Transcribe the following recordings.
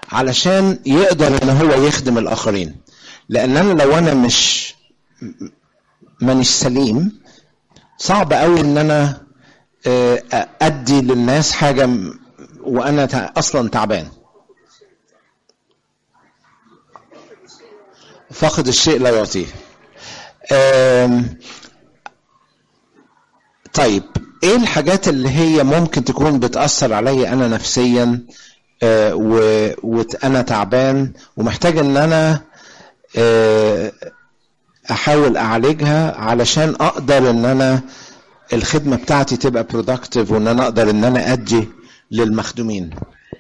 علشان يقدر ان هو يخدم الاخرين لان انا لو انا مش مانيش سليم صعب قوي ان انا آه، ادي للناس حاجه م- وانا تع- اصلا تعبان فاقد الشيء لا يعطيه آم، طيب ايه الحاجات اللي هي ممكن تكون بتاثر عليا انا نفسيا آه، و- وانا تعبان ومحتاج ان انا آه، احاول اعالجها علشان اقدر ان انا الخدمه بتاعتي تبقى برودكتيف وان انا اقدر ان انا ادي للمخدومين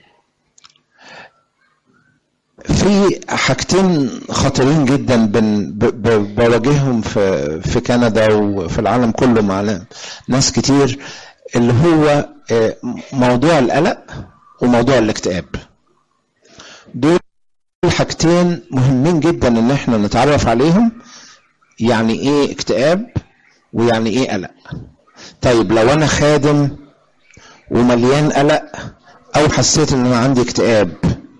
في حاجتين خطيرين جدا بن ب- ب- بواجههم في في كندا وفي العالم كله مع ناس كتير اللي هو آه، موضوع القلق وموضوع الاكتئاب دول حاجتين مهمين جدا ان احنا نتعرف عليهم يعني ايه اكتئاب ويعني ايه قلق طيب لو انا خادم ومليان قلق او حسيت ان انا عندي اكتئاب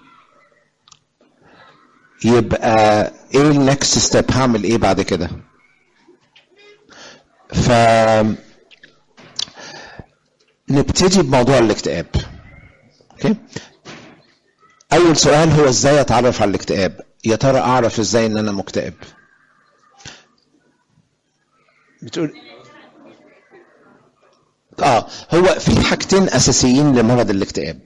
يبقى ايه النكست ستيب هعمل ايه بعد كده ف نبتدي بموضوع الاكتئاب اوكي اول سؤال هو ازاي اتعرف على الاكتئاب يا ترى اعرف ازاي ان انا مكتئب بتقول اه هو في حاجتين اساسيين لمرض الاكتئاب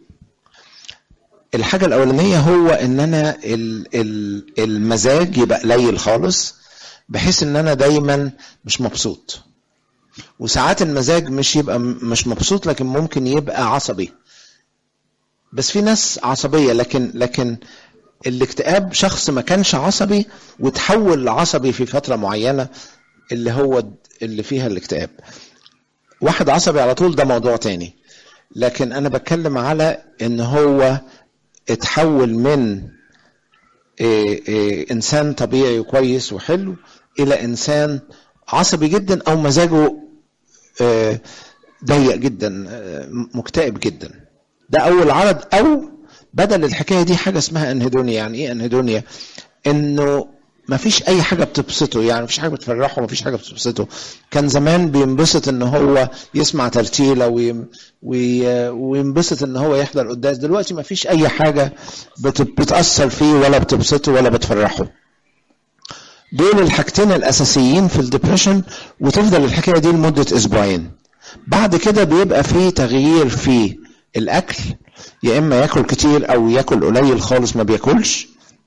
الحاجة الأولانية هو إن أنا ال- ال- المزاج يبقى قليل خالص بحيث إن أنا دايما مش مبسوط وساعات المزاج مش يبقى م- مش مبسوط لكن ممكن يبقى عصبي بس في ناس عصبية لكن لكن الاكتئاب شخص ما كانش عصبي وتحول لعصبي في فترة معينة اللي هو اللي فيها الاكتئاب واحد عصبي على طول ده موضوع تاني لكن انا بتكلم على ان هو اتحول من إيه إيه انسان طبيعي وكويس وحلو الى انسان عصبي جدا او مزاجه آه، ضيق جدا آه، مكتئب جدا ده اول عرض او بدل الحكايه دي حاجه اسمها انهيدونيا يعني ايه انهيدونيا انه ما فيش اي حاجه بتبسطه يعني ما فيش حاجه بتفرحه ما فيش حاجه بتبسطه كان زمان بينبسط ان هو يسمع ترتيله ويم وي- وينبسط ان هو يحضر قداس دلوقتي ما فيش اي حاجه بت- بتاثر فيه ولا بتبسطه ولا بتفرحه دول الحاجتين الاساسيين في الدبريشن وتفضل الحكايه دي لمده اسبوعين بعد كده بيبقى في تغيير في الاكل يا اما ياكل كتير او ياكل قليل خالص ما بياكلش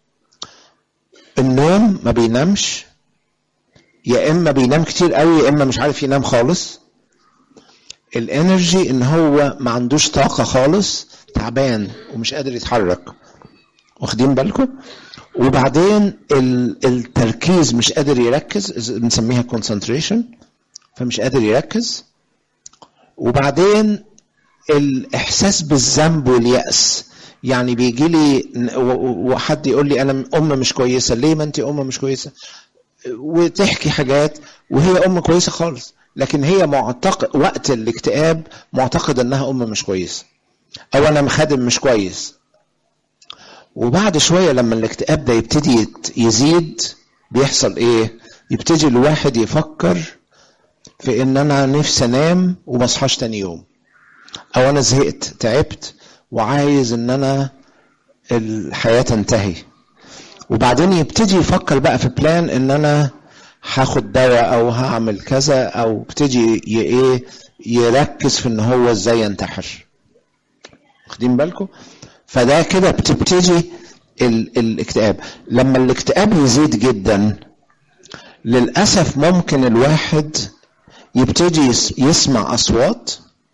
النوم ما بينامش يا اما بينام كتير قوي يا اما مش عارف ينام خالص الانرجي ان هو ما عندوش طاقه خالص تعبان ومش قادر يتحرك واخدين بالكم وبعدين ال- التركيز مش قادر يركز بنسميها concentration فمش قادر يركز وبعدين الاحساس بالذنب واليأس يعني بيجي لي وحد يقول لي انا ام مش كويسه ليه ما انت ام مش كويسه وتحكي حاجات وهي ام كويسه خالص لكن هي معتقد وقت الاكتئاب معتقد انها ام مش كويسه او انا خادم مش كويس وبعد شويه لما الاكتئاب ده يبتدي يت- يزيد بيحصل ايه يبتدي الواحد يفكر في ان انا نفسي انام وما اصحاش تاني يوم او انا زهقت تعبت وعايز ان انا الحياه تنتهي وبعدين يبتدي يفكر بقى في بلان ان انا هاخد دواء او هعمل كذا او ابتدي ي- ايه يركز في ان هو ازاي ينتحر واخدين بالكم فده كده بتبتدي ال- الاكتئاب لما الاكتئاب يزيد جدا للاسف ممكن الواحد يبتدي يس- يسمع اصوات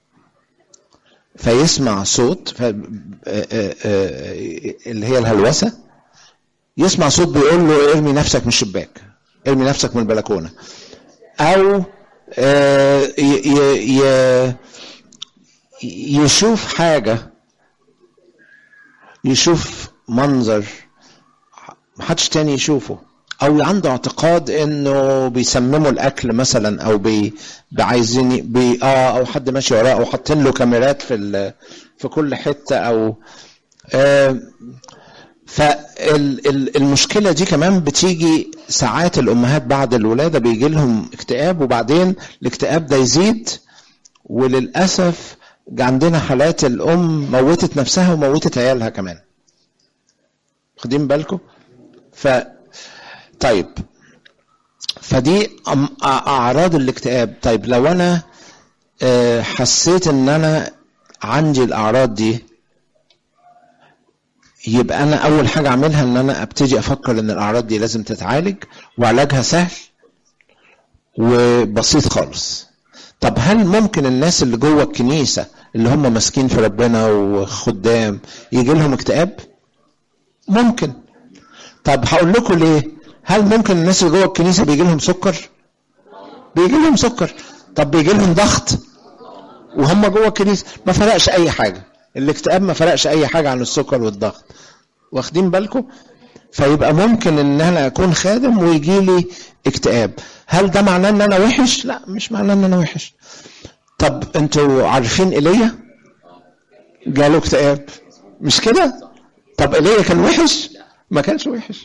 فيسمع صوت ف... آه، آه، آه، اللي هي الهلوسه يسمع صوت بيقول له ارمي نفسك من الشباك ارمي نفسك من البلكونه او آه، ي- ي- ي- يشوف حاجه يشوف منظر محدش تاني يشوفه او عنده اعتقاد انه بيسمموا الاكل مثلا او بي عايزين ي- بي اه او حد ماشي وراه او حاطين له كاميرات في ال- في كل حته او آه، فالمشكلة دي كمان بتيجي ساعات الأمهات بعد الولادة بيجي لهم اكتئاب وبعدين الاكتئاب ده يزيد وللأسف عندنا حالات الأم موتت نفسها وموتت عيالها كمان واخدين بالكم ف طيب فدي أم- اعراض الاكتئاب طيب لو انا آه، حسيت ان انا عندي الاعراض دي يبقى انا اول حاجه اعملها ان انا ابتدي افكر ان الاعراض دي لازم تتعالج وعلاجها سهل وبسيط خالص طب هل ممكن الناس اللي جوه الكنيسه اللي هم ماسكين في ربنا وخدام يجي لهم اكتئاب ممكن طب هقول لكم ليه هل ممكن الناس اللي جوه الكنيسه بيجي لهم سكر بيجي لهم سكر طب بيجي لهم ضغط وهم جوه الكنيسه ما فرقش اي حاجه الاكتئاب ما فرقش اي حاجه عن السكر والضغط واخدين بالكم فيبقى ممكن ان انا اكون خادم ويجي لي اكتئاب هل ده معناه ان انا وحش لا مش معناه ان انا وحش طب انتوا عارفين ايليا جاله اكتئاب مش كده طب ايليا كان وحش ما كانش وحش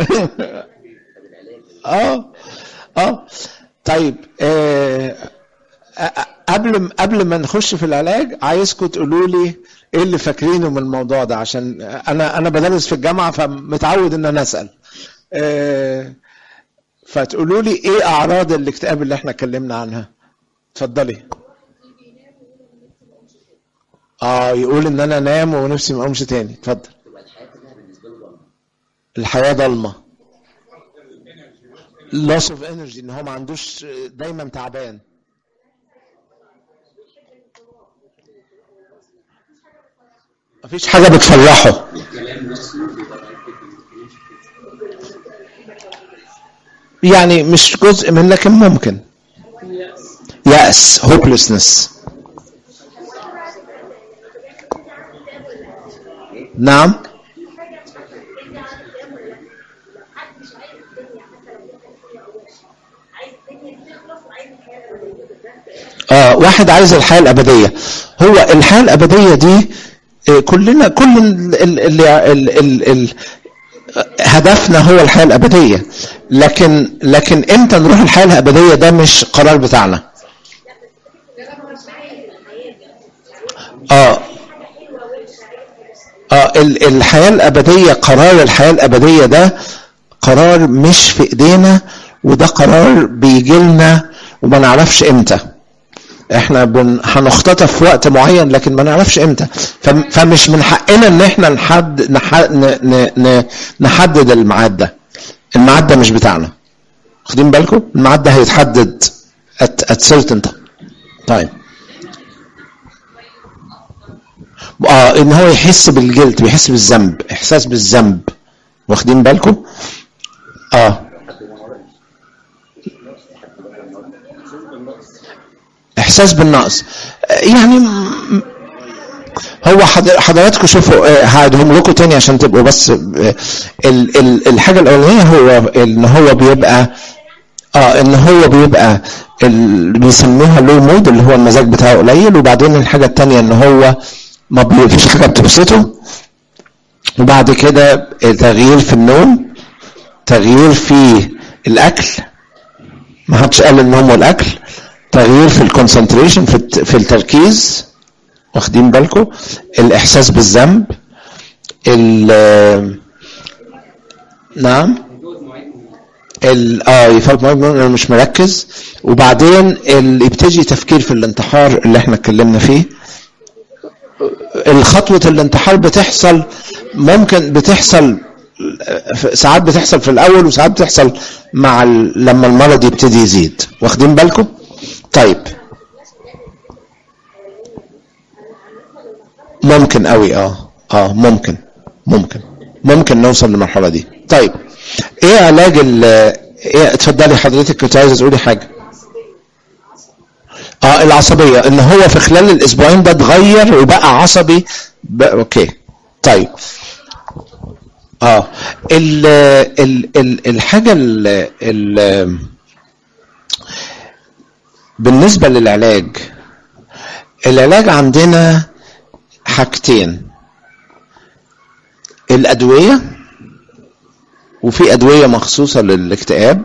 اه اه طيب آه آه، قبل قبل ما نخش في العلاج عايزكم تقولوا لي ايه اللي فاكرينه من الموضوع ده عشان انا انا بدرس في الجامعه فمتعود ان انا اسال آه، فتقولوا لي ايه اعراض الاكتئاب اللي احنا اتكلمنا عنها اتفضلي اه يقول ان انا انام ونفسي ما اقومش تاني اتفضل الحياه ضلمه loss of energy ان هو ما عندوش دايما تعبان مفيش حاجه بتفرحه يعني مش جزء من لكن ممكن يأس hopelessness نعم اه واحد عايز الحياة الأبدية هو الحياة الأبدية دي آه، كلنا كل ال ال ال ال ال ال هدفنا هو الحياة الأبدية لكن لكن امتى نروح الحياة الأبدية ده مش قرار بتاعنا اه اه ال- الحياة الأبدية قرار الحياة الأبدية ده قرار مش في ايدينا وده قرار بيجي لنا وما نعرفش امتى احنا بن... هنختطف في وقت معين لكن ما نعرفش امتى فم... فمش من حقنا ان احنا نحد... نح... ن... ن... ن... نحدد الميعاد ده الميعاد ده مش بتاعنا واخدين بالكم الميعاد ده هيتحدد at, at certain time طيب اه ان هو يحس بالجلد بيحس بالذنب احساس بالذنب واخدين بالكم اه احساس بالنقص آه، يعني م- هو حضر- حضراتكم شوفوا آه، هعيدهم لكم تاني عشان تبقوا بس آه، ال- ال- الحاجه الاولانيه هو ان هو بيبقى اه ان هو بيبقى اللي بيسموها لو مود اللي هو المزاج بتاعه قليل وبعدين الحاجه الثانيه ان هو ما بي- فيش حاجه بتبسطه وبعد كده تغيير في النوم تغيير في الاكل ما حدش قال النوم والاكل تغيير في الكونسنتريشن في الت- في التركيز واخدين بالكم الاحساس بالذنب ال نعم ال اه يفوت مواعيد النوم، انا مش مركز وبعدين ال- يبتدي تفكير في الانتحار اللي احنا اتكلمنا فيه الخطوة الانتحار بتحصل ممكن بتحصل ساعات بتحصل في الاول وساعات بتحصل مع ال... لما المرض يبتدي يزيد واخدين بالكم طيب ممكن قوي اه اه ممكن ممكن ممكن نوصل للمرحله دي طيب ايه علاج ال ايه اتفضلي حضرتك كنت عايزه تقولي حاجه اه العصبيه ان هو في خلال الاسبوعين ده اتغير وبقى عصبي بقى اوكي طيب اه ال ال ال الحاجه ال ال بالنسبه للعلاج العلاج عندنا حاجتين الادويه وفي ادويه مخصوصه للاكتئاب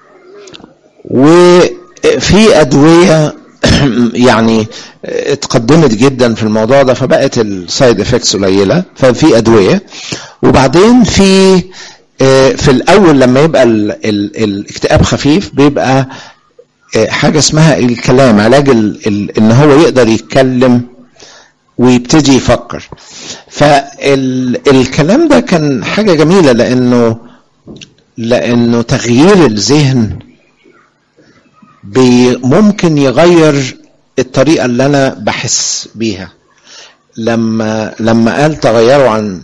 وفي ادويه يعني اتقدمت جدا في الموضوع ده فبقت السايد افكتس قليله ففي ادويه وبعدين في في الاول لما يبقى ال ال الاكتئاب خفيف بيبقى حاجه اسمها الكلام علاج ال ال ان هو يقدر يتكلم ويبتدي يفكر فالكلام ده كان حاجه جميله لانه لانه تغيير الذهن ممكن يغير الطريقه اللي انا بحس بيها لما لما قال تغيروا عن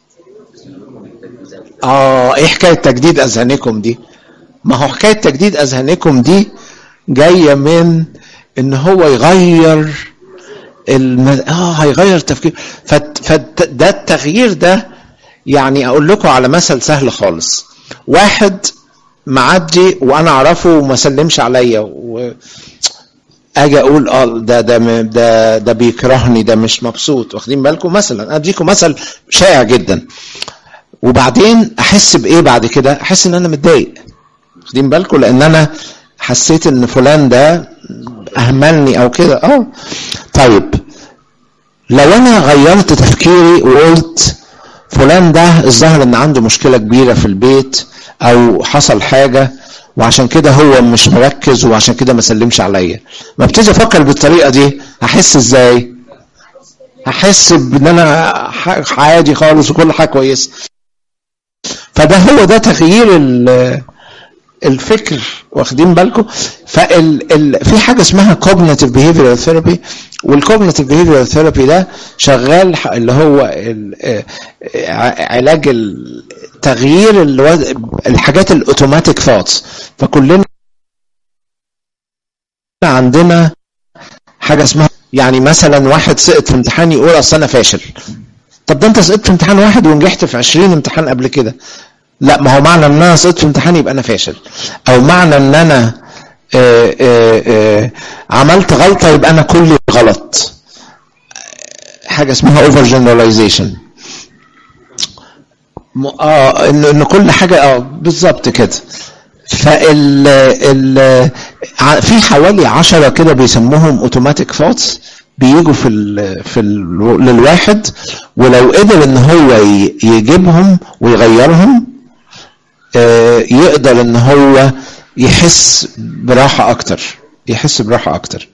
اه ايه حكايه تجديد اذهانكم دي ما هو حكايه تجديد اذهانكم دي جايه من ان هو يغير الم... اه هيغير التفكير فت... فده التغيير ده يعني اقول لكم على مثل سهل خالص واحد معدي وانا اعرفه وما سلمش عليا و... اجي اقول اه ده ده ده ده بيكرهني ده مش مبسوط واخدين بالكم مثلا اديكم مثل شائع جدا وبعدين احس بايه بعد كده احس ان انا متضايق واخدين بالكم لان انا حسيت ان فلان ده اهملني او كده اه طيب لو انا غيرت تفكيري وقلت فلان ده الظاهر ان عنده مشكله كبيره في البيت او حصل حاجه وعشان كده هو مش مركز وعشان كده ما سلمش عليا ما ابتدي افكر بالطريقه دي هحس ازاي هحس بان انا عادي خالص وكل حاجه كويسه فده هو ده تغيير الفكر واخدين بالكم فال ال في حاجه اسمها cognitive behavioral therapy والcognitive behavioral therapy ده شغال اللي هو علاج تغيير الحاجات الاوتوماتيك ثوتس فكلنا عندنا حاجه اسمها يعني مثلا واحد سقط في امتحان يقول اصل انا فاشل طب ده انت سقطت في امتحان واحد ونجحت في 20 امتحان قبل كده لا ما هو معنى ان انا سقطت في امتحان يبقى انا فاشل او معنى ان انا آآ آآ عملت غلطه يبقى انا كلي غلط حاجه اسمها اوفر جنراليزيشن اه ان ان كل حاجه اه بالظبط كده فال ال في حوالي عشرة كده بيسموهم اوتوماتيك ثوتس بيجوا في ال في ال للواحد ولو قدر ان هو يجيبهم ويغيرهم يقدر ان هو يحس براحه اكتر يحس براحه اكتر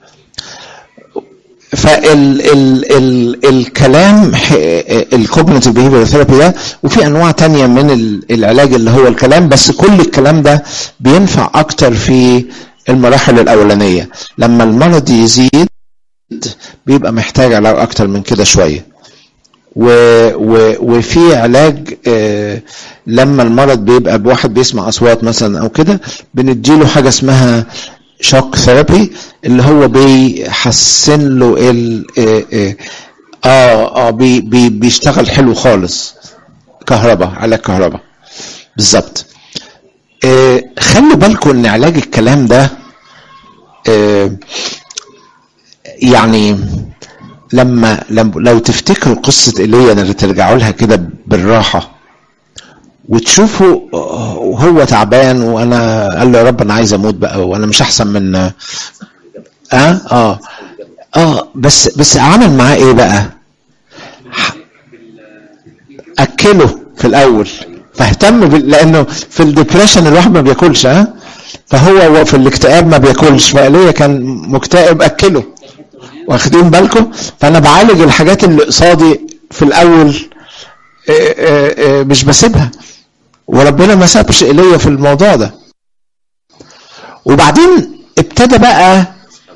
فال ال ال الكلام الكوجنيتيف بيهيفير ثيرابي ده وفي انواع تانية من العلاج اللي هو الكلام بس كل الكلام ده بينفع اكتر في المراحل الاولانيه لما المرض يزيد بيبقى محتاج علاج اكتر من كده شويه و و وفي علاج آه لما المرض بيبقى بواحد بيسمع اصوات مثلا او كده بنديله حاجه اسمها شوك ثيرابي اللي هو بيحسن له ال اه اه, آه بي بي بيشتغل حلو خالص كهرباء علاج كهرباء بالظبط آه خلوا بالكم ان علاج الكلام ده آه يعني لما لو تفتكروا قصة ايليا اللي ترجعوا لها كده بالراحة وتشوفوا وهو تعبان وانا قال له يا رب انا عايز اموت بقى وانا مش احسن من اه اه اه بس بس عمل معاه ايه بقى؟ اكله في الاول فاهتم بال... لانه في الديبريشن الواحد ما بياكلش ها فهو في الاكتئاب ما بياكلش فايليا كان مكتئب اكله واخدين بالكم فانا بعالج الحاجات اللي قصادي في الاول مش بسيبها وربنا ما سابش ايليا في الموضوع ده وبعدين ابتدى بقى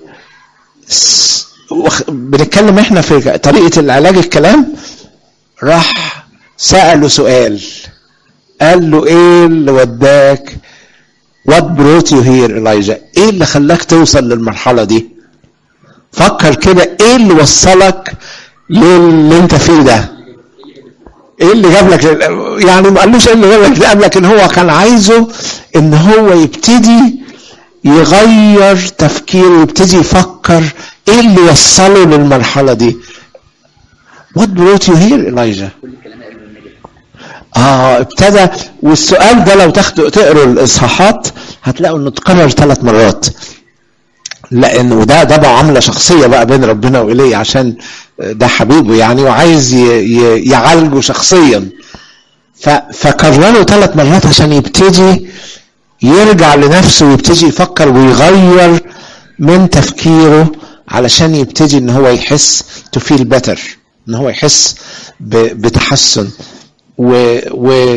بنتكلم احنا في طريقه العلاج الكلام راح ساله سؤال قال له ايه اللي وداك what brought you here Elijah ايه اللي خلاك توصل للمرحله دي فكر كده ايه اللي وصلك للي انت فيه ده ايه اللي جاب لك يعني ما قالوش ايه اللي جاب لك ده لكن هو كان عايزه ان هو يبتدي يغير تفكيره ويبتدي يفكر ايه اللي وصله للمرحله دي What brought you here Elijah اه ابتدى والسؤال ده لو تاخدوا تقروا الاصحاحات هتلاقوا انه اتكرر ثلاث مرات لان وده ده معامله شخصيه بقى بين ربنا وايليا عشان ده حبيبه يعني وعايز ي- ي- يعالجه شخصيا ف- فكرره ثلاث مرات عشان يبتدي يرجع لنفسه ويبتدي يفكر ويغير من تفكيره علشان يبتدي ان هو يحس to feel better ان هو يحس ب- بتحسن و, و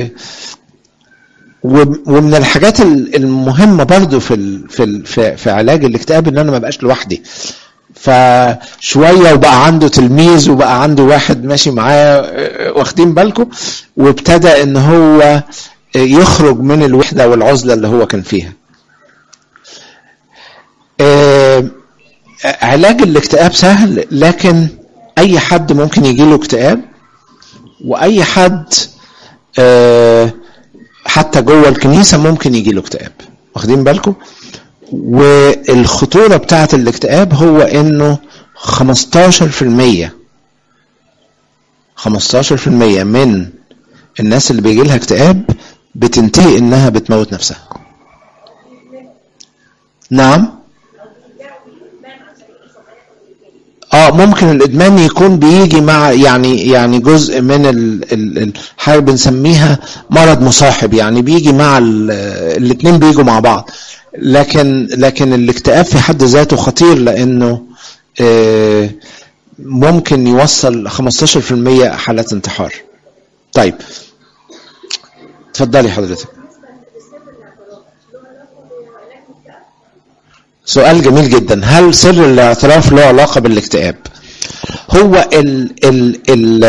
و- ومن الحاجات ال- المهمه برضو في ال في ال في, في علاج الاكتئاب ان انا ما بقاش لوحدي فشويه وبقى عنده تلميذ وبقى عنده واحد ماشي معاه آه، واخدين بالكم وابتدى ان هو آه، يخرج من الوحده والعزله اللي هو كان فيها آه، علاج الاكتئاب سهل لكن اي حد ممكن يجيله اكتئاب واي حد آه، حتى جوه الكنيسه ممكن يجي له اكتئاب واخدين بالكم والخطوره بتاعه الاكتئاب هو انه 15% 15% من الناس اللي بيجي لها اكتئاب بتنتهي انها بتموت نفسها نعم اه ممكن الادمان يكون بيجي مع يعني يعني جزء من ال ال ال حاجه بنسميها مرض مصاحب يعني بيجي مع الاثنين بيجوا مع بعض لكن لكن الاكتئاب في حد ذاته خطير لانه آه ممكن يوصل 15% حالات انتحار طيب اتفضلي حضرتك سؤال جميل جدا هل سر الاعتراف له علاقه بالاكتئاب هو ال ال ال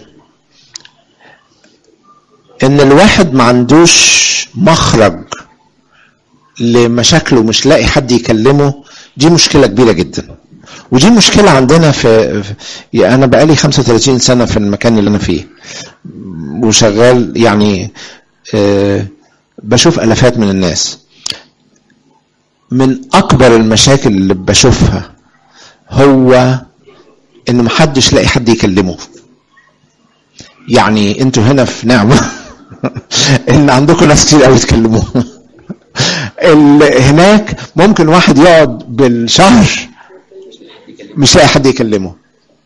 ان الواحد ما عندوش مخرج لمشاكله مش لاقي حد يكلمه دي مشكله كبيره جدا ودي مشكله عندنا في, في انا بقالي 35 سنه في المكان اللي انا فيه وشغال يعني آه بشوف الافات من الناس من اكبر المشاكل اللي بشوفها هو ان محدش لاقي حد يكلمه يعني انتوا هنا في نعمه ان عندكم ناس كتير قوي تكلموه هناك ممكن واحد يقعد بالشهر مش لاقي حد يكلمه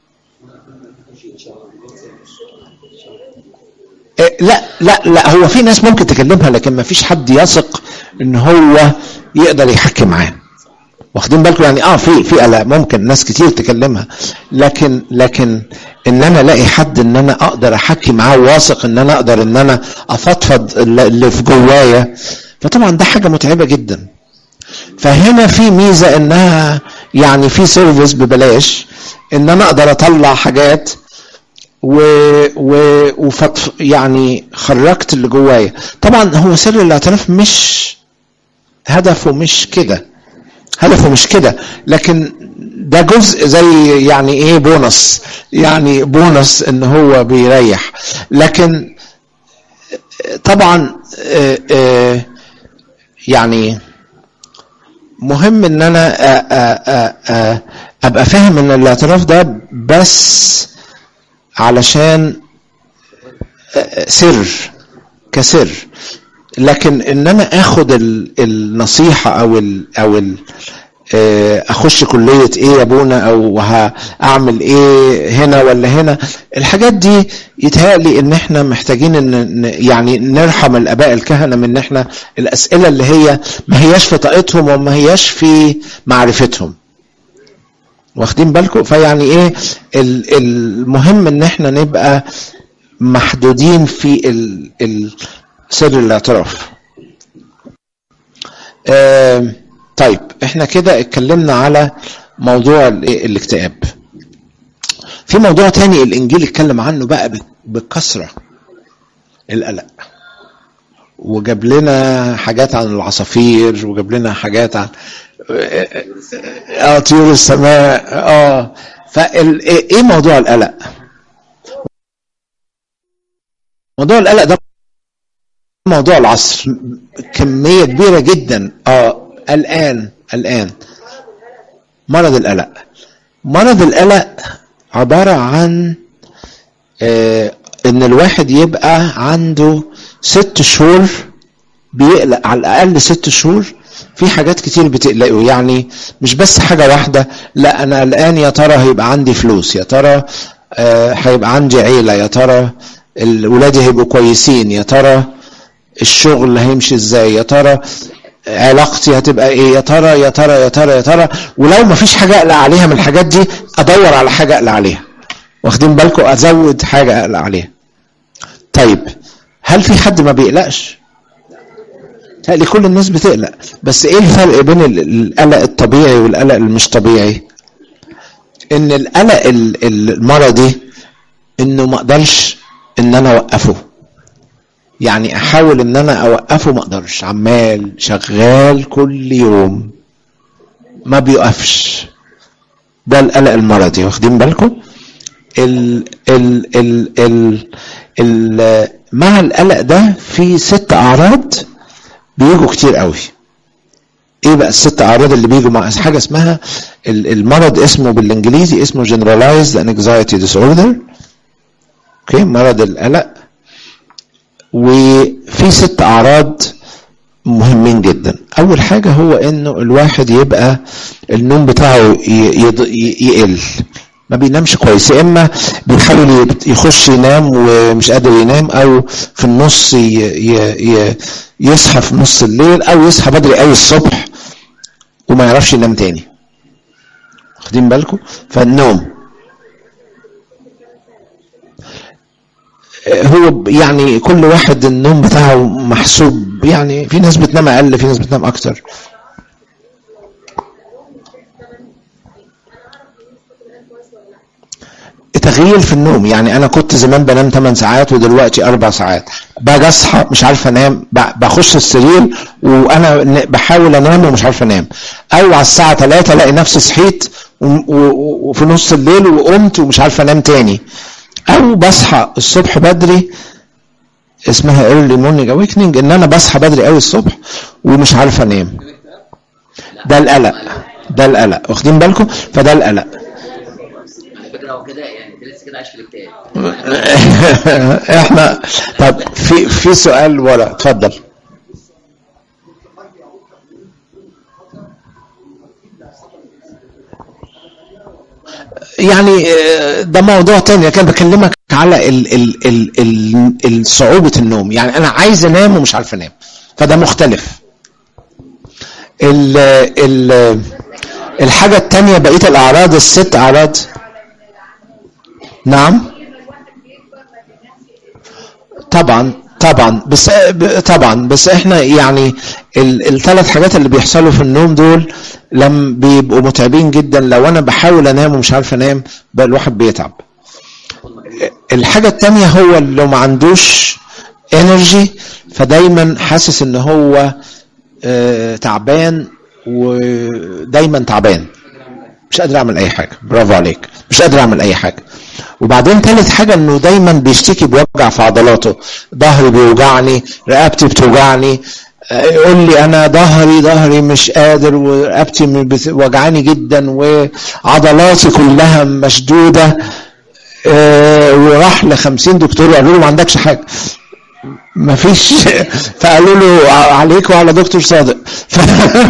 لا لا لا هو في ناس ممكن تكلمها لكن ما فيش حد يثق ان هو يقدر يحكي معاه واخدين بالكم يعني اه في في قلق ممكن ناس كتير تكلمها لكن لكن ان انا الاقي حد ان انا اقدر احكي معاه واثق ان انا اقدر ان انا افضفض اللي في جوايا فطبعا ده حاجه متعبه جدا فهنا في ميزه انها يعني في سيرفيس ببلاش ان انا اقدر اطلع حاجات و و وفطف يعني خرجت اللي جوايا طبعا هو سر الاعتراف مش هدفه مش كده هدفه مش كده لكن ده جزء زي يعني ايه بونص يعني بونص ان هو بيريح لكن طبعا آآ آآ يعني مهم ان انا آآ ابقى فاهم ان الاعتراف ده بس علشان سر كسر لكن ان انا اخد النصيحه او ال او ال اخش كليه ايه يا ابونا او هعمل ايه هنا ولا هنا الحاجات دي يتهيألي ان احنا محتاجين ان يعني نرحم الاباء الكهنه من ان احنا الاسئله اللي هي ما هياش في طاقتهم وما هياش في معرفتهم واخدين بالكم فيعني ايه المهم ان احنا نبقى محدودين في ال ال سر الاعتراف آه طيب احنا كده اتكلمنا على موضوع الاكتئاب في موضوع تاني الانجيل اتكلم عنه بقى بكثره القلق وجاب لنا حاجات عن العصافير وجاب لنا حاجات عن اه طيور السماء اه فال ايه موضوع القلق موضوع القلق ده موضوع العصر كميه كبيره جدا اه الان الان مرض القلق مرض القلق عباره عن آه ان الواحد يبقى عنده ست شهور بيقلق على الاقل ست شهور في حاجات كتير بتقلقه يعني مش بس حاجه واحده لا انا الان يا ترى هيبقى عندي فلوس يا ترى آه، هيبقى عندي عيله يا ترى ولادي هيبقوا كويسين يا ترى الشغل هيمشي ازاي يا ترى علاقتي هتبقى ايه يا ترى يا ترى يا ترى يا ترى ولو ما فيش حاجه اقلق عليها من الحاجات دي ادور على حاجه اقلق عليها واخدين بالكم ازود حاجه اقلق عليها طيب هل في حد ما بيقلقش تقلي كل الناس بتقلق بس ايه الفرق بين القلق الطبيعي والقلق المش طبيعي ان القلق المرضي انه ما اقدرش ان انا اوقفه يعني احاول ان انا اوقفه ما اقدرش عمال شغال كل يوم ما بيوقفش ده القلق المرضي واخدين بالكم ال ال ال ال ال مع القلق ده في ست اعراض بيجوا كتير قوي ايه بقى الست اعراض اللي بيجوا مع حاجه اسمها المرض اسمه بالانجليزي اسمه generalized anxiety disorder اوكي مرض القلق وفي ست اعراض مهمين جدا اول حاجه هو انه الواحد يبقى النوم بتاعه يقل ما بينامش كويس يا اما بيحاول يخش ينام ومش قادر ينام او في النص يصحى في نص الليل او يصحى بدري قوي الصبح وما يعرفش ينام تاني واخدين بالكم فالنوم هو يعني كل واحد النوم بتاعه محسوب يعني في ناس بتنام اقل في ناس بتنام اكتر تغيير في النوم يعني انا كنت زمان بنام 8 ساعات ودلوقتي 4 ساعات باجي اصحى مش عارف انام بخش السرير وانا بحاول انام ومش عارف انام او على الساعه 3 الاقي نفسي صحيت وفي نص الليل وقمت ومش عارف انام تاني او بصحى الصبح بدري اسمها early morning awakening ان انا بصحى بدري قوي الصبح ومش عارف انام ده القلق ده القلق واخدين بالكم فده القلق كده يعني لسه كده عايش في الاكتئاب احنا طب في في سؤال ورا اتفضل يعني ده موضوع تاني كان بكلمك على ال ال ال ال صعوبة النوم يعني أنا عايز أنام ومش عارف أنام فده مختلف ال ال الحاجة التانية بقية الأعراض الست أعراض نعم طبعا طبعا بس طبعا بس احنا يعني الثلاث حاجات اللي بيحصلوا في النوم دول لم بيبقوا متعبين جدا لو انا بحاول انام ومش عارف انام بقى الواحد بيتعب الحاجة التانية هو لو ما عندوش انرجي فدايما حاسس ان هو اه تعبان ودايما تعبان مش قادر اعمل اي حاجة برافو عليك مش قادر اعمل اي حاجة وبعدين ثالث حاجة انه دايما بيشتكي بوجع في عضلاته ظهري بيوجعني رقبتي بتوجعني يقول لي انا ظهري ظهري مش قادر ورقبتي وجعاني جدا وعضلاتي كلها مشدودة وراح ل 50 دكتور وقالوا له ما عندكش حاجة ما فيش فقالوا له عليك وعلى دكتور صادق ف...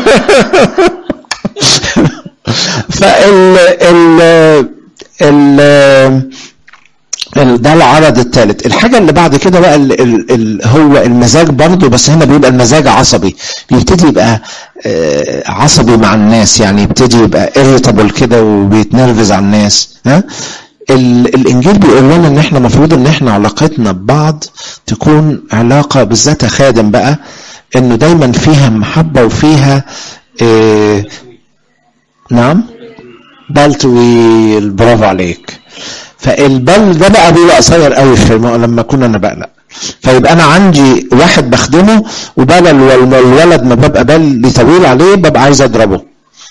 فال ال ال ده العرض الثالث الحاجة اللي بعد كده بقى ال ال ال هو المزاج برضه بس هنا بيبقى المزاج عصبي بيبتدي يبقى عصبي مع الناس يعني يبتدي يبقى irritable كده وبيتنرفز على الناس ها الانجيل بيقول لنا ان احنا المفروض ان احنا علاقتنا ببعض تكون علاقة بالذات خادم بقى انه دايما فيها محبة وفيها اه نعم بال طويل برافو عليك فالبال ده بقى بيبقى قصير قوي في لما كنا انا بقلق فيبقى انا عندي واحد بخدمه وبدل الولد ما ببقى بالي طويل عليه ببقى عايز اضربه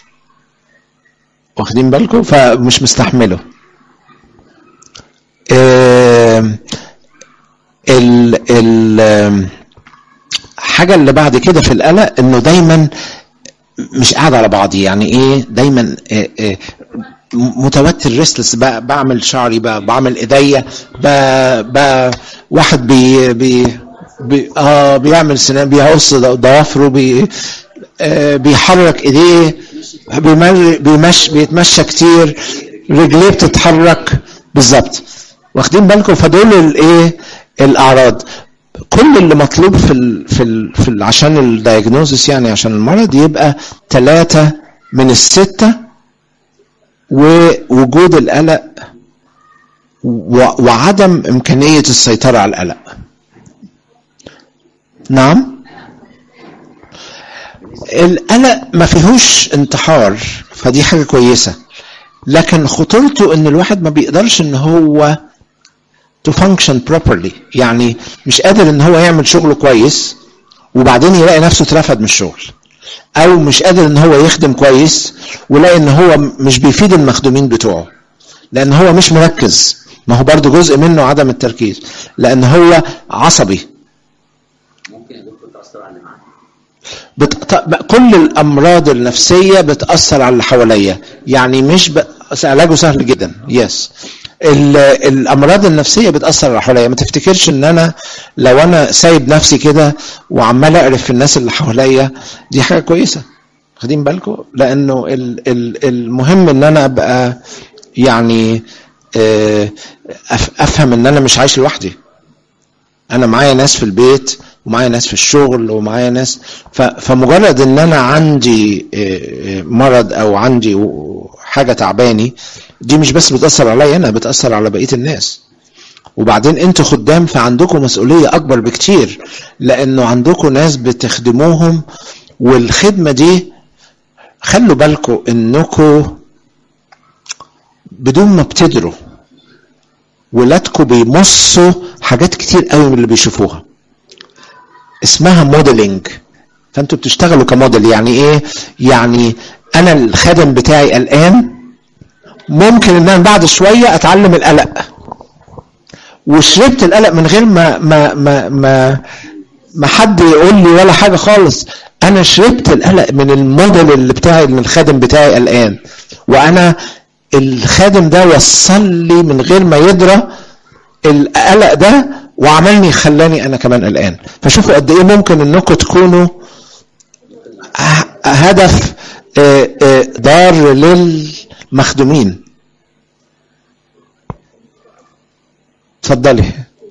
واخدين بالكم فمش مستحمله ال ال حاجه اللي بعد كده في القلق انه دايما مش قاعد على بعضي يعني ايه دايما إيه إيه متوتر ريستلس بعمل شعري بعمل ايديا واحد بي بي بي اه بيعمل سنان بيعص ضوافره بي آه بيحرك ايديه بيمشي بيتمشى كتير رجليه بتتحرك بالظبط واخدين بالكم فدول الايه الاعراض كل اللي مطلوب في ال في ال في ال عشان الدايجنوزس يعني عشان المرض يبقى ثلاثة من الستة ووجود القلق وعدم إمكانية السيطرة على القلق نعم القلق ما فيهوش انتحار فدي حاجة كويسة لكن خطورته ان الواحد ما بيقدرش ان هو to function properly يعني مش قادر ان هو يعمل شغله كويس وبعدين يلاقي نفسه اترفد من الشغل او مش قادر ان هو يخدم كويس ويلاقي ان هو مش بيفيد المخدومين بتوعه لان هو مش مركز ما هو برضو جزء منه عدم التركيز لان هو عصبي ممكن يا دكتور تاثر على اللي معاك بت... كل الامراض النفسيه بتاثر على اللي حواليا يعني مش ب... علاجه سهل جدا يس الامراض النفسيه بتاثر على اللي حواليا ما تفتكرش ان انا لو انا سايب نفسي كده وعمال اعرف في الناس اللي حواليا دي حاجه كويسه واخدين بالكم لانه ال... ال... المهم ان انا ابقى يعني افهم ان انا مش عايش لوحدي انا معايا ناس في البيت ومعايا ناس في الشغل ومعايا ناس فمجرد ان انا عندي مرض او عندي حاجه تعباني دي مش بس بتاثر عليا انا بتاثر على بقيه الناس وبعدين انتوا خدام فعندكم مسؤوليه اكبر بكتير لانه عندكم ناس بتخدموهم والخدمه دي خلوا بالكم انكم بدون ما بتدروا ولادكم بيمصوا حاجات كتير قوي من اللي بيشوفوها اسمها موديلنج فانتوا بتشتغلوا كموديل يعني ايه يعني انا الخادم بتاعي قلقان ممكن ان انا بعد شويه اتعلم القلق وشربت القلق من غير ما ما ما ما, ما حد يقول لي ولا حاجه خالص انا شربت القلق من الموديل اللي بتاعي من الخادم بتاعي قلقان وانا الخادم ده وصل لي من غير ما يدرى القلق ده وعملني خلاني انا كمان قلقان فشوفوا قد ايه ممكن انكم تكونوا هدف ضار للمخدومين اتفضلي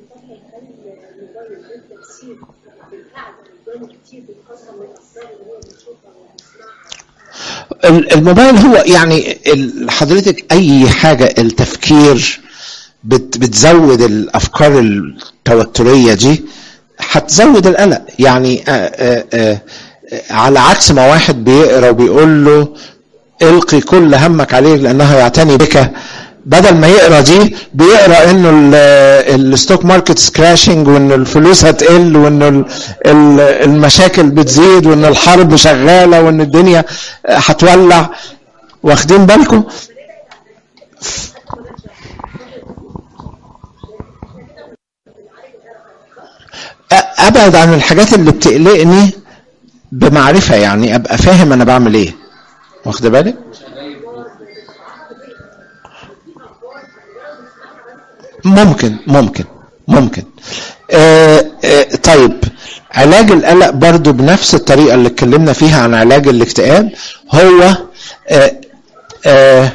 الموبايل هو يعني حضرتك اي حاجه التفكير بت بتزود الافكار التوتريه دي هتزود القلق يعني آآ آآ على عكس ما واحد بيقرا وبيقول له القي كل همك عليه لانه يعتني بك بدل ما يقرا دي بيقرا انه الستوك ماركت كراشنج وان الفلوس هتقل وان المشاكل بتزيد وان الحرب شغاله وان الدنيا هتولع واخدين بالكم ابعد عن الحاجات اللي بتقلقني بمعرفه يعني ابقى فاهم انا بعمل ايه واخد بالك ممكن ممكن ممكن آه آه طيب علاج القلق برضو بنفس الطريقة اللي اتكلمنا فيها عن علاج الاكتئاب هو آه آه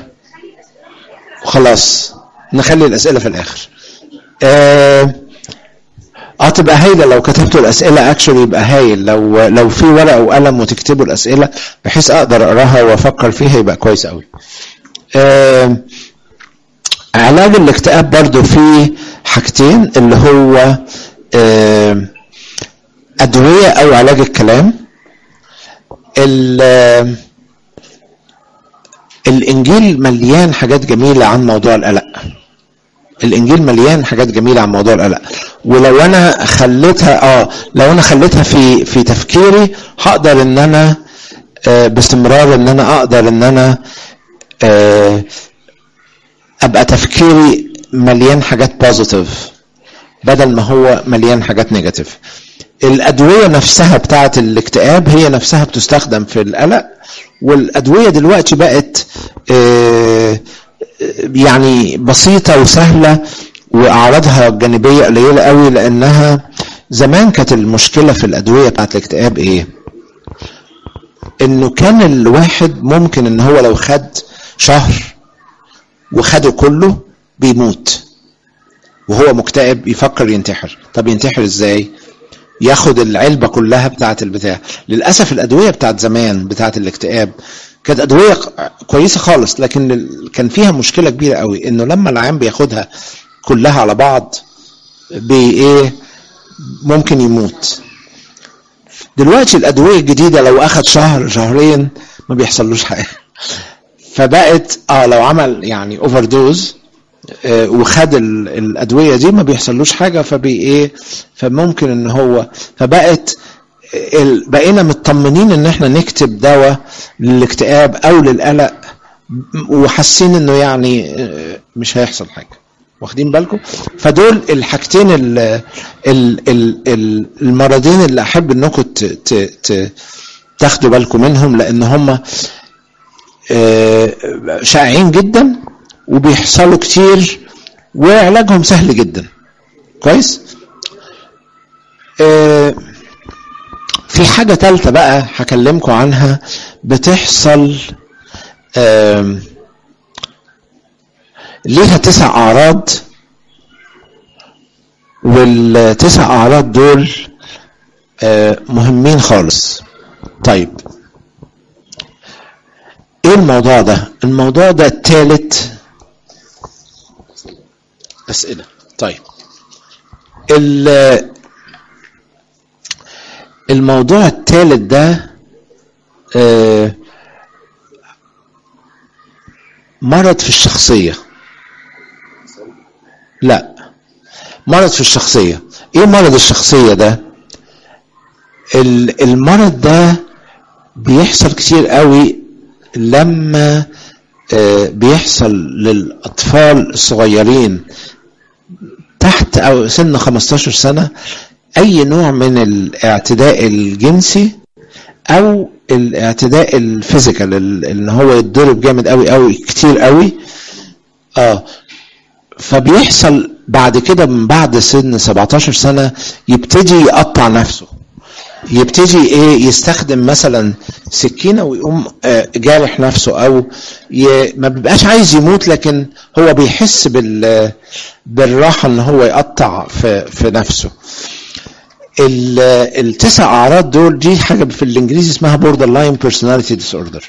خلاص نخلي الأسئلة في الآخر آه اه تبقى هايله لو كتبتوا الاسئله اكشولي يبقى هايل لو لو في ورقه وقلم وتكتبوا الاسئله بحيث اقدر اقراها وافكر فيها يبقى كويس قوي. آه علاج الاكتئاب برضو فيه حاجتين اللي هو آه ادويه او علاج الكلام. الانجيل مليان حاجات جميله عن موضوع القلق. الانجيل مليان حاجات جميله عن موضوع القلق ولو انا خليتها اه لو انا خليتها في في تفكيري هقدر ان انا آه باستمرار ان انا اقدر ان انا آه ابقى تفكيري مليان حاجات بوزيتيف بدل ما هو مليان حاجات نيجاتيف الادويه نفسها بتاعه الاكتئاب هي نفسها بتستخدم في القلق والادويه دلوقتي بقت آه، يعني بسيطة وسهلة وأعراضها الجانبية قليلة قوي لأنها زمان كانت المشكلة في الأدوية بتاعت الاكتئاب إيه؟ إنه كان الواحد ممكن إن هو لو خد شهر وخده كله بيموت وهو مكتئب يفكر ينتحر طب ينتحر ازاي ياخد العلبه كلها بتاعه البتاع للاسف الادويه بتاعت زمان بتاعه الاكتئاب كانت ادويه كويسه خالص لكن ال- كان فيها مشكله كبيره قوي انه لما العيان بياخدها كلها على بعض بي ايه ممكن يموت دلوقتي الادويه الجديده لو اخد شهر شهرين ما بيحصلوش حاجه فبقت اه لو عمل يعني اوفر دوز آه، وخد ال- الادويه دي ما بيحصلوش حاجه فبي ايه فممكن ان هو فبقت ال- بقينا مطمنين ان احنا نكتب دواء للاكتئاب او للقلق وحاسين انه يعني آه، مش هيحصل حاجه واخدين بالكم فدول الحاجتين ال ال ال ال المرضين اللي احب انكم ت- ت- ت- تاخدوا بالكم منهم لان هم آه، شائعين جدا وبيحصلوا كتير وعلاجهم سهل جدا كويس آه، في حاجة تالتة بقى هكلمكم عنها بتحصل آم، ليها تسع أعراض والتسع أعراض دول آه، مهمين خالص طيب ايه الموضوع ده الموضوع ده الثالث اسئله طيب ال- الموضوع الثالث ده آه، مرض في الشخصيه لا مرض في الشخصيه ايه مرض الشخصيه ده ال- المرض ده بيحصل كتير قوي لما آه، بيحصل للأطفال الصغيرين تحت أو سن 15 سنة أي نوع من الاعتداء الجنسي أو الاعتداء الفيزيكال ال- إن هو يتضرب جامد قوي قوي كتير قوي اه فبيحصل بعد كده من بعد سن 17 سنة يبتدي يقطع نفسه يبتدي ايه يستخدم مثلا سكينه ويقوم آه، جارح نفسه او ي... ما بيبقاش عايز يموت لكن هو بيحس بال بالراحه ان هو يقطع في في نفسه ال... التسع اعراض دول دي حاجه في الانجليزي اسمها بوردر لاين بيرسوناليتي ديس اوردر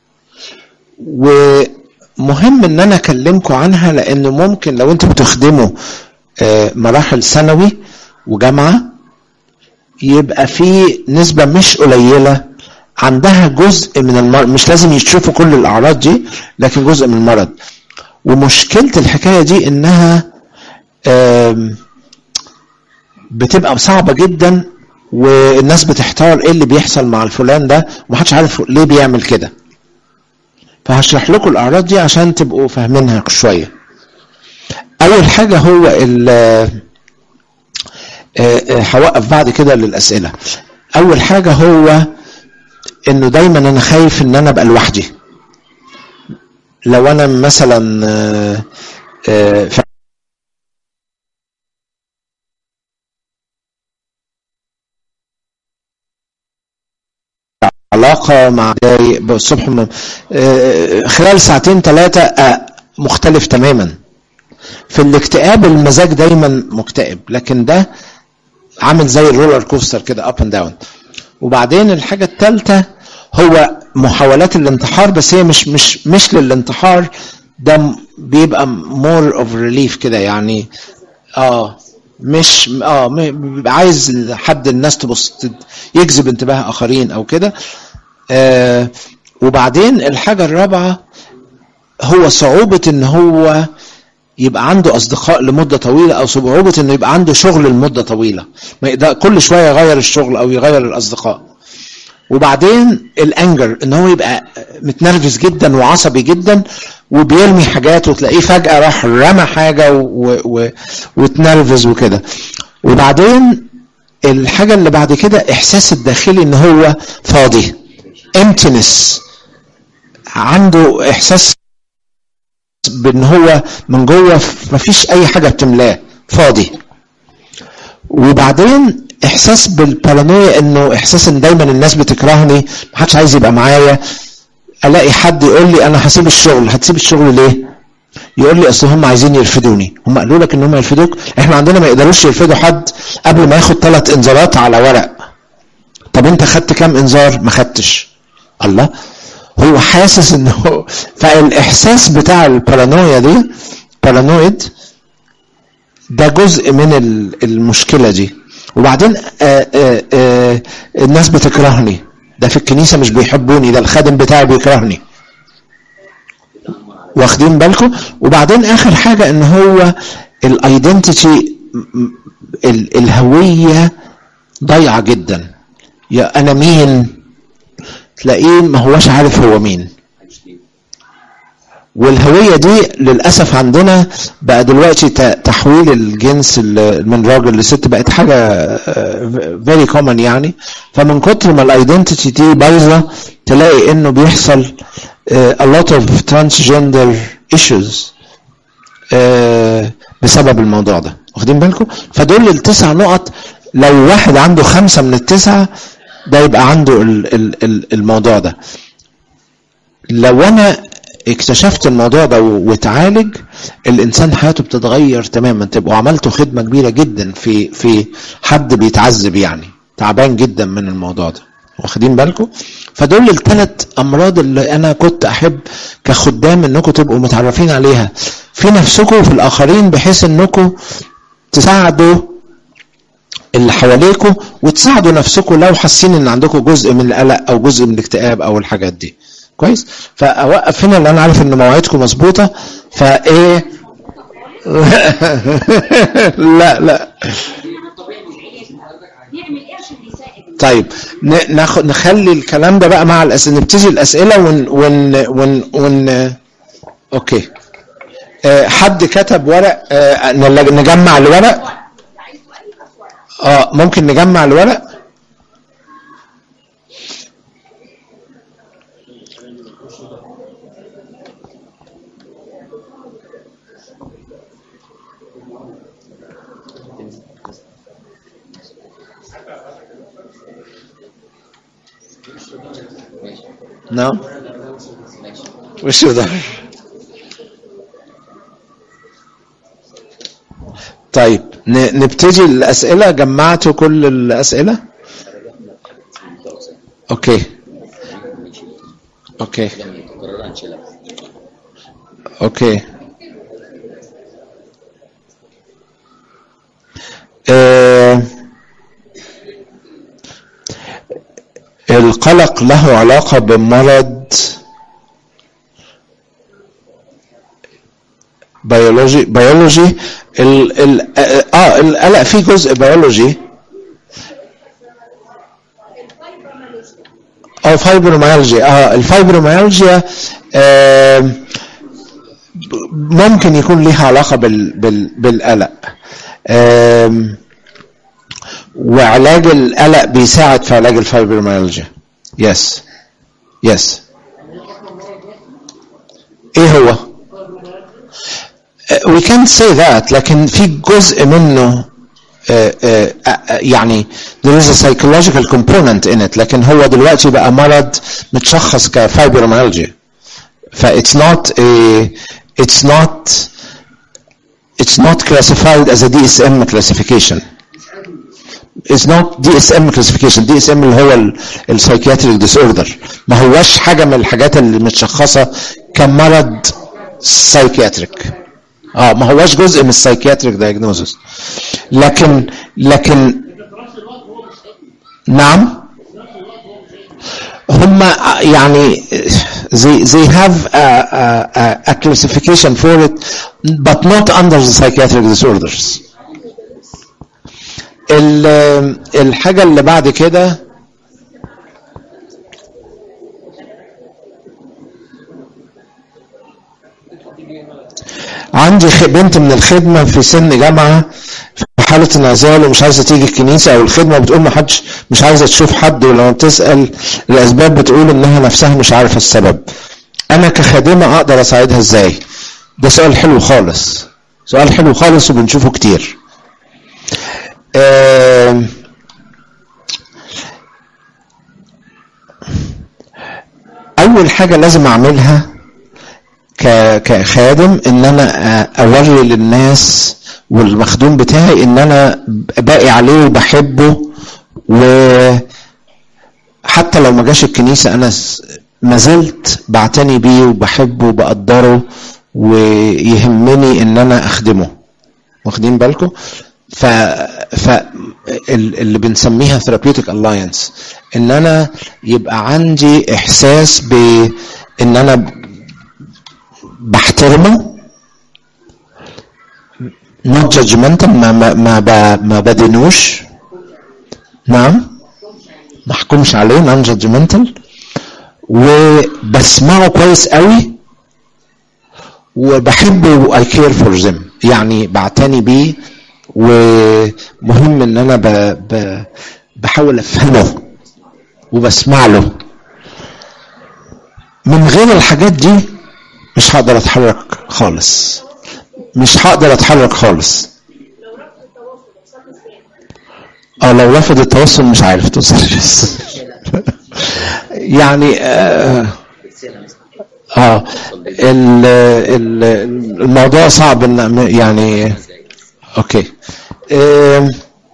ومهم ان انا اكلمكم عنها لانه ممكن لو انتوا بتخدموا آه، مراحل ثانوي وجامعه يبقى في نسبة مش قليلة عندها جزء من المرض مش لازم يشوفوا كل الأعراض دي لكن جزء من المرض ومشكلة الحكاية دي إنها آم، بتبقى صعبة جدا والناس بتحتار ايه اللي بيحصل مع الفلان ده ومحدش عارف ليه بيعمل كده فهشرح لكم الأعراض دي عشان تبقوا فاهمينها شوية أول حاجة هو ال آه، آه، هوقف بعد كده للأسئلة أول حاجة هو إنه دايما أنا خايف إن أنا أبقى لوحدي لو أنا مثلا آه، آه، في علاقة مع جاي الصبح م- آه، خلال ساعتين ثلاثة مختلف تماما في الاكتئاب المزاج دايما مكتئب لكن ده عامل زي الرولر كوستر كده اب اند داون وبعدين الحاجه الثالثه هو محاولات الانتحار بس هي مش مش مش للانتحار ده م- بيبقى مور اوف ريليف كده يعني اه مش اه م- بيبقى عايز حد الناس تبص تد- يجذب انتباه اخرين او كده آه وبعدين الحاجه الرابعه هو صعوبه ان هو يبقى عنده اصدقاء لمده طويله او صعوبه انه يبقى عنده شغل لمده طويله ما يقدر كل شويه يغير الشغل او يغير الاصدقاء وبعدين الانجر ان هو يبقى متنرفز جدا وعصبي جدا وبيرمي حاجات وتلاقيه فجاه راح رمى حاجه و... و... وتنرفز وكده وبعدين الحاجه اللي بعد كده احساس الداخلي ان هو فاضي emptiness عنده احساس بان هو من جوه مفيش اي حاجه بتملاه فاضي وبعدين احساس بالبارانويا انه احساس ان دايما الناس بتكرهني محدش عايز يبقى معايا الاقي حد يقول لي انا هسيب الشغل هتسيب الشغل ليه يقول لي اصل هم عايزين يرفدوني هم قالوا لك ان هم يرفدوك احنا عندنا ما يقدروش يرفدوا حد قبل ما ياخد ثلاث انذارات على ورق طب انت خدت كام انذار ما خدتش الله هو حاسس انه فالاحساس بتاع البارانويا دي بارانويد ده جزء من المشكله دي وبعدين آآ آآ الناس بتكرهني ده في الكنيسه مش بيحبوني ده الخادم بتاعي بيكرهني واخدين بالكم وبعدين اخر حاجه ان هو الايدنتيتي الهويه ضايعه جدا يا انا مين تلاقيه ما هوش عارف هو مين والهوية دي للأسف عندنا بقى دلوقتي تحويل الجنس من راجل لست بقت حاجة very common يعني فمن كتر ما الايدنتيتي دي بايظة تلاقي انه بيحصل a lot of transgender issues بسبب الموضوع ده واخدين بالكم فدول التسع نقط لو واحد عنده خمسة من التسعة ده يبقى عنده الموضوع ده لو انا اكتشفت الموضوع ده واتعالج الانسان حياته بتتغير تماما تبقوا عملتوا خدمه كبيره جدا في في حد بيتعذب يعني تعبان جدا من الموضوع ده واخدين بالكم فدول الثلاث امراض اللي انا كنت احب كخدام انكم تبقوا متعرفين عليها في نفسكم وفي الاخرين بحيث انكم تساعدوا اللي حواليكم وتساعدوا نفسكم لو حاسين ان عندكم جزء من القلق او جزء من الاكتئاب او الحاجات دي كويس فاوقف هنا لان انا عارف ان مواعيدكم مظبوطه فايه لا لا طيب ناخد نخلي الكلام ده بقى مع الاسئله نبتدي الاسئله ون ون ون, ون... اوكي أه حد كتب ورق أه نجمع الورق اه ممكن نجمع الورق نعم وش ده طيب نبتدي الأسئلة جمعتوا كل الأسئلة أوكي أوكي أوكي آه القلق له علاقة بمرض بيولوجي بيولوجي ال ال اه القلق فيه جزء بيولوجي اه فايبروميالجيا اه الفايبروميالجيا آه ممكن يكون ليها علاقة بال بال بالقلق آه وعلاج القلق بيساعد في علاج الفايبروميالجيا يس يس ايه هو we can't say that لكن في جزء منه uh, uh, يعني there is a psychological component in it لكن هو دلوقتي بقى مرض متشخص كفايبروميالجيا ف it's not a it's not it's not classified as a DSM classification is not DSM classification DSM اللي هو السايكياتريك ديس اوردر ما هوش حاجه من الحاجات اللي متشخصه كمرض سايكياتريك اه ما هوش جزء من السايكياتريك دايجنوزس لكن لكن نعم هم يعني they, they have a, a, a classification for it but not under the psychiatric disorders الحاجة اللي بعد كده عندي بنت من الخدمة في سن جامعة في حالة انعزال ومش عايزة تيجي الكنيسة أو الخدمة بتقول ما حدش مش عايزة تشوف حد ولما بتسأل الأسباب بتقول إنها نفسها مش عارفة السبب. أنا كخادمة أقدر أساعدها إزاي؟ ده سؤال حلو خالص سؤال حلو خالص وبنشوفه كتير آم، اول حاجه لازم اعملها ك- كخادم ان انا أ- اوري للناس والمخدوم بتاعي ان انا باقي عليه وبحبه وحتى لو ما جاش الكنيسه انا س- ما زلت بعتني بيه وبحبه وبقدره ويهمني ان انا اخدمه واخدين بالكم ف ف ال- اللي بنسميها ثيرابيوتيك الاينس ان انا يبقى عندي احساس ب ان انا بحترمه not judgmental ما ما ما, ب- ما بدينوش نعم ما احكمش عليه non judgmental وبسمعه كويس قوي وبحبه I care for them يعني بعتني بيه ومهم ان انا ب... ب... بحاول افهمه وبسمع له من غير الحاجات دي مش هقدر اتحرك خالص مش هقدر اتحرك خالص اه لو رفض التوصل مش عارف توصل يعني آه رسالة مثلا اه ال ال الموضوع صعب ان يعني اوكي آم،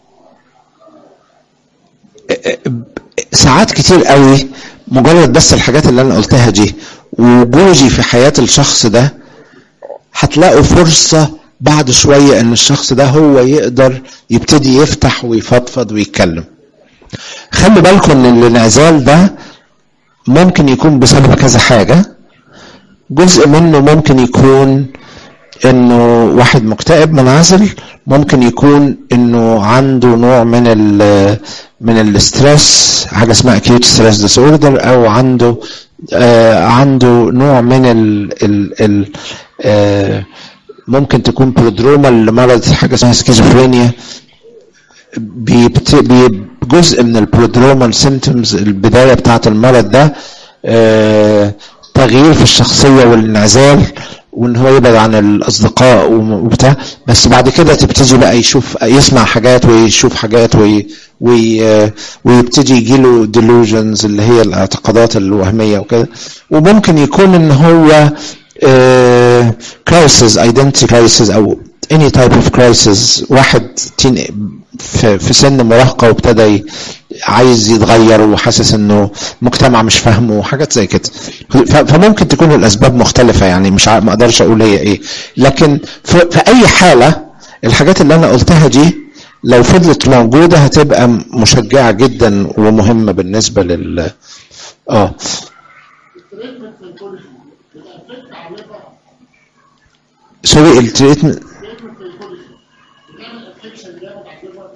ساعات كتير قوي مجرد بس الحاجات اللي انا قلتها دي وجودي في حياة الشخص ده هتلاقوا فرصة بعد شوية ان الشخص ده هو يقدر يبتدي يفتح ويفضفض ويتكلم خلي بالكم ان الانعزال ده ممكن يكون بسبب كذا حاجة جزء منه ممكن يكون انه واحد مكتئب منعزل ممكن يكون انه عنده نوع من ال من الاسترس حاجه اسمها acute stress disorder او عنده آه عنده نوع من ال ال ال آه ممكن تكون برودروما لمرض حاجه اسمها سكيزوفرينيا بيبت- بي- جزء من البرودرومال سيمتومز البدايه بتاعه المرض ده آه، تغيير في الشخصيه والانعزال وان هو يبعد عن الاصدقاء وم- وبتاع بس بعد كده تبتدي بقى يشوف يسمع حاجات ويشوف حاجات وي وي آه، ويبتدي يجيله delusions اللي هي الاعتقادات الوهميه وكده وممكن يكون ان هو كرايسيس ايدنتي كرايسيس او any type of crisis واحد تين في, في سن مراهقه وابتدى ي- عايز يتغير وحاسس انه المجتمع مش فاهمه وحاجات زي كده ف- فممكن تكون الاسباب مختلفه يعني مش ع- ما اقدرش اقول هي ايه لكن في, في اي حاله الحاجات اللي انا قلتها دي لو فضلت موجوده هتبقى مشجعه جدا ومهمه بالنسبه لل اه التريتمنت سايكولوجي بتأفكت على الليفر سوري التريتمنت التريتمنت سايكولوجي بتعمل افكشن جامد على الليفر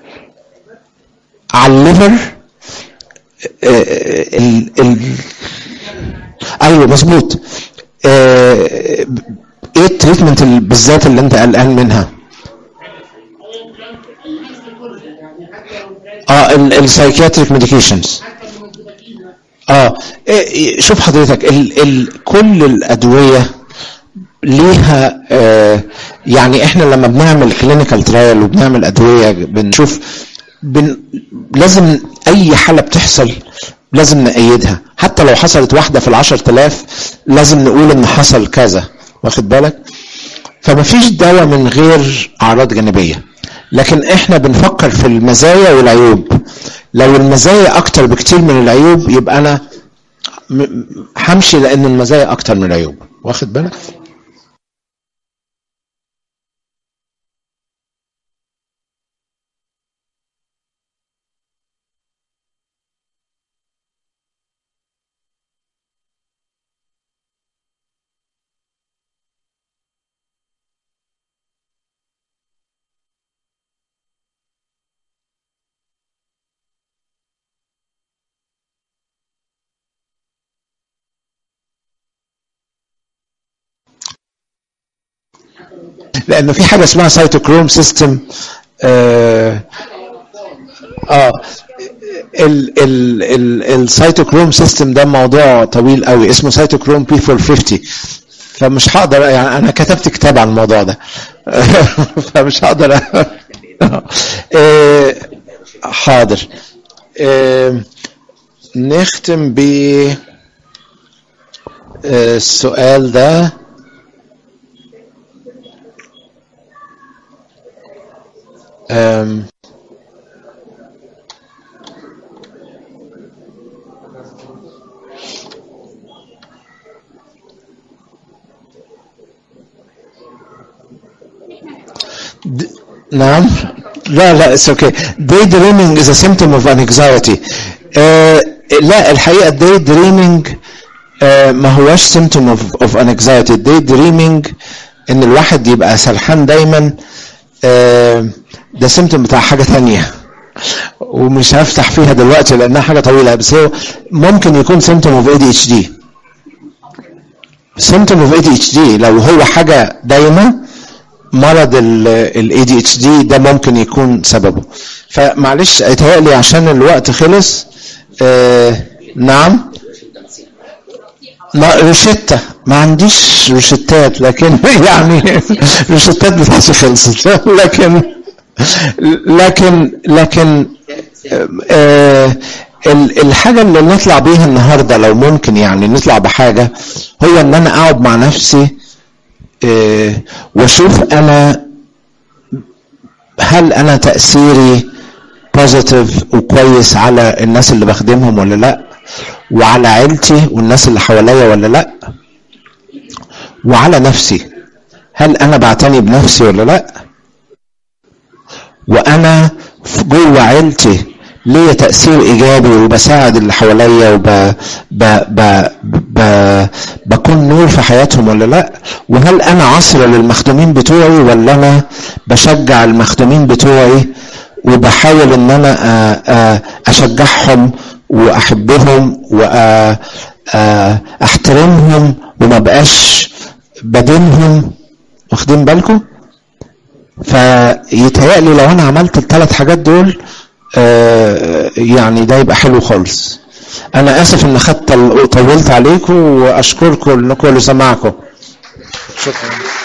على الليفر آه، ال ال ايوه مظبوط آه، ايه التريتمنت ال- بالذات اللي انت قلقان منها ايا كان اي حاجه سايكولوجي يعني حتى لو كان اه السايكياتريك ميديكيشنز حتى لو الدباكين اه إيه- شوف حضرتك ال ال كل الادويه ليها آه يعني احنا لما بنعمل كلينيكال ترايل وبنعمل ادويه بنشوف بن لازم اي حاله بتحصل لازم نأيدها حتى لو حصلت واحده في العشر تلاف لازم نقول ان حصل كذا واخد بالك فما فيش دواء من غير اعراض جانبيه لكن احنا بنفكر في المزايا والعيوب لو المزايا اكتر بكتير من العيوب يبقى انا م- م- همشي لان المزايا اكتر من العيوب واخد بالك لانه في حاجه اسمها سايتوكروم سيستم اه اه ال ال ال السيتوكروم سيستم ده موضوع طويل قوي اسمه سيتوكروم بي 450 فمش هقدر يعني انا كتبت كتاب عن الموضوع ده فمش هقدر آه، حاضر آه، نختم ب آه، السؤال ده آم، د- نعم لا لا it's okay daydreaming is a symptom of an anxiety آه لا الحقيقة daydreaming آه ما هوش symptom of, of an anxiety daydreaming ان الواحد يبقى سرحان دايما آه ده symptom بتاع حاجة تانية ومش هفتح فيها دلوقتي لانها حاجة طويلة بس هو ممكن يكون symptom of ADHD symptom of ADHD لو هو حاجة دايمة مرض ال ADHD ده ممكن يكون سببه فمعلش اتهيألي عشان الوقت خلص آه نعم ما روشتة ما عنديش روشتات لكن يعني روشتات بتاعتي خلصت لكن لكن لكن آه ال- الحاجة اللي نطلع بيها النهاردة لو ممكن يعني نطلع بحاجة هو ان انا اقعد مع نفسي آه، واشوف انا هل انا تأثيري بوزيتيف وكويس على الناس اللي بخدمهم ولا لا وعلى عيلتي والناس اللي حواليا ولا لا وعلى نفسي هل انا بعتني بنفسي ولا لا وانا في جوه عيلتي ليا تأثير إيجابي وبساعد اللي حواليا وب ب... ب... ب... بكون نور في حياتهم ولا لا وهل أنا عصر للمخدومين بتوعي ولا أنا بشجع المخدومين بتوعي وبحاول إن أنا أ... أ... أشجعهم وأحبهم وأحترمهم وما بقاش بدينهم واخدين بالكم؟ فيتهيألي لو انا عملت الثلاث حاجات دول آه، يعني ده يبقى حلو خالص انا اسف ان خدت طولت عليكم واشكركم لكم لسماعكم شكرا